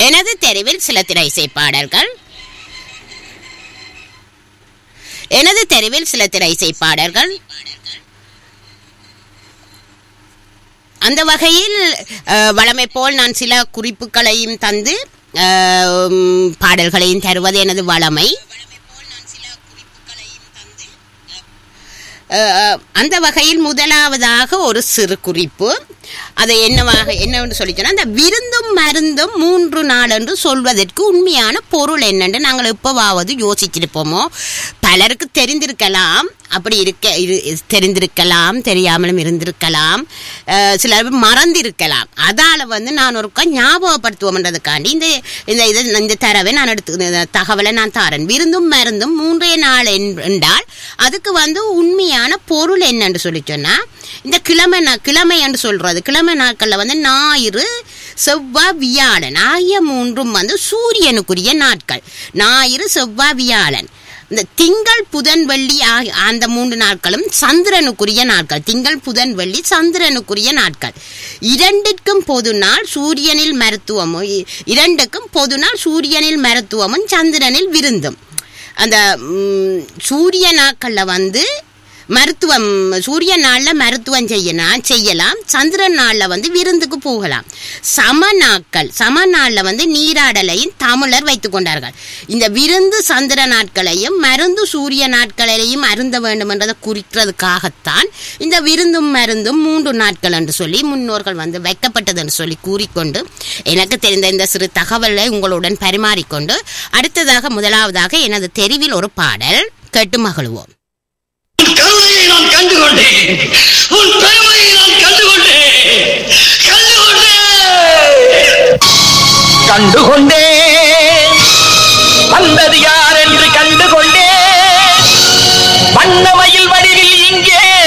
எனது தெருவில் சில திரை இசை பாடல்கள் எனது தெருவில் சில திரை இசை பாடல்கள் அந்த வகையில் அஹ், வழமை போல் நான் சில குறிப்புகளையும் தந்து அஹ், உம், பாடல்களையும் தருவது எனது வழமை அஹ், அஹ், அந்த வகையில் முதலாவதாக ஒரு சிறு குறிப்பு அதை என்னவாக என்னவென்று சொல்லி சொன்னால் அந்த விருந்தும் மருந்தும் மூன்று நாள் என்று சொல்வதற்கு உண்மையான பொருள் என்னென்று நாங்கள் எப்போவாவது யோசிச்சிருப்போமோ பலருக்கு தெரிந்திருக்கலாம் அப்படி இருக்க இரு தெரிந்திருக்கலாம் தெரியாமலும் இருந்திருக்கலாம் அஹ், சிலர் மறந்திருக்கலாம் அதால் வந்து நான் ஒருக்கா ஞாபகப்படுத்துவோம்ன்றதுக்காண்டி இந்த இந்த இதை இந்த தரவை நான் எடுத்து இந்த தகவலை நான் தாரேன் விருந்தும் மருந்தும் மூன்றே நாள் என்- என்றால் அதுக்கு வந்து உண்மையான பொருள் என்னன்னு சொல்லி சொன்னா இந்த கிழமை நா- கிழமை என்று சொல்றது கிழமை நாட்கள்ல வந்து ஞாயிறு செவ்வாய் வியாழன் ஆகிய மூன்றும் வந்து சூரியனுக்குரிய நாட்கள் ஞாயிறு செவ்வாய் வியாழன் இந்த திங்கள் புதன் வெள்ளி ஆகிய அந்த மூன்று நாட்களும் சந்திரனுக்குரிய நாட்கள் திங்கள் புதன் வெள்ளி சந்திரனுக்குரிய நாட்கள் இரண்டிற்கும் பொது நாள் சூரியனில் மருத்துவமும் இ- இரண்டுக்கும் பொது நாள் சூரியனில் மருத்துவமும் சந்திரனில் விருந்தும் அந்த ம், சூரிய நாட்கள்ல வந்து மருத்துவம் சூரிய நாளில் மருத்துவம் செய்யலாம் செய்யலாம் சந்திரன் நாளில் வந்து விருந்துக்கு போகலாம் சம நாட்கள் சம நாளில் வந்து நீராடலையும் தமிழர் வைத்துக் கொண்டார்கள் இந்த விருந்து சந்திர நாட்களையும் மருந்து சூரிய நாட்களையும் அருந்த வேண்டும் என்றதை குறிக்கிறதுக்காகத்தான் இந்த விருந்தும் மருந்தும் மூன்று நாட்கள் என்று சொல்லி முன்னோர்கள் வந்து வைக்கப்பட்டது என்று சொல்லி கூறிக்கொண்டு எனக்கு தெரிந்த இந்த சிறு தகவலை உங்களுடன் பரிமாறிக்கொண்டு அடுத்ததாக முதலாவதாக எனது தெருவில் ஒரு பாடல் கேட்டு மகிழ்வோம் உன் கருணையை நான் கண்டுகொண்டேன் உன் பெருமையை நான் கண்டுகொண்டேன் கண்டுகொண்டேன் கண்டுகொண்டேன் வந்தது யார் என்று கண்டுகொண்டேன் வண்ணமயில் வடிவில் இங்கே